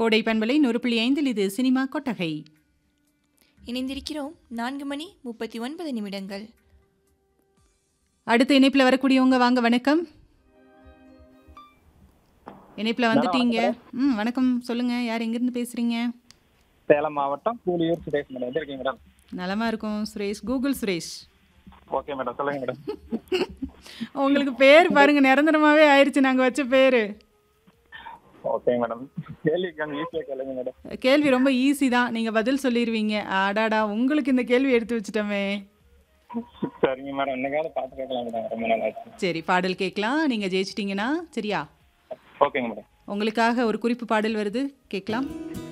கோடை பண்பலை நூறு புள்ளி ஐந்தில் இது சினிமா கொட்டகை இணைந்திருக்கிறோம் நான்கு மணி முப்பத்தி ஒன்பது நிமிடங்கள் அடுத்த இணைப்பில் வரக்கூடியவங்க வாங்க வணக்கம் இணைப்பில் வந்துட்டீங்க ம் வணக்கம் சொல்லுங்க யார் எங்கேருந்து பேசுறீங்க சேலம் மாவட்டம் கூலியூர் சுரேஷ் மேடம் எப்படி இருக்கீங்க மேடம் நலமா இருக்கும் Suresh Google Suresh okay madam சொல்லுங்க மேடம் உங்களுக்கு பேர் பாருங்க நிரந்தரமாவே ஆயிருச்சு நாங்க வச்ச பேரு ஓகே மேடம் கேள்வி கொஞ்சம் ஈஸியாக கேளுங்க மேடம் கேள்வி ரொம்ப ஈஸி தான் நீங்க பதில் சொல்லிடுவீங்க ஆடாடா உங்களுக்கு இந்த கேள்வி எடுத்து வச்சுட்டோமே சரிங்க மேடம் என்னைக்காவது பார்த்து கேட்கலாம் மேடம் ரொம்ப நாள் ஆச்சு சரி பாடல் கேட்கலாம் நீங்க ஜெயிச்சிட்டீங்கன்னா சரியா ஓகேங்க மேடம் உங்களுக்காக ஒரு குறிப்பு பாடல் வருது கேட்கலாம்